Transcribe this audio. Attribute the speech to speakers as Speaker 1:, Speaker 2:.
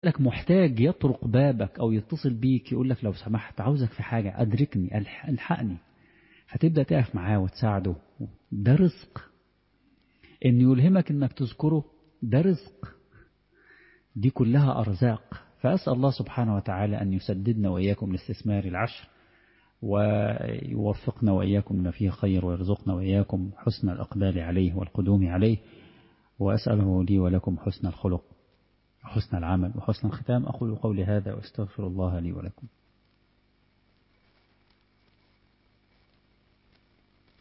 Speaker 1: لك محتاج يطرق بابك أو يتصل بيك يقول لك لو سمحت عاوزك في حاجة أدركني الحقني فتبدأ تقف معاه وتساعده ده رزق إن يلهمك إنك تذكره ده رزق دي كلها أرزاق فأسأل الله سبحانه وتعالى أن يسددنا وإياكم لاستثمار العشر ويوفقنا وإياكم لما فيه خير ويرزقنا وإياكم حسن الأقبال عليه والقدوم عليه وأسأله لي ولكم حسن الخلق وحسن العمل وحسن الختام أقول قولي هذا وأستغفر الله لي ولكم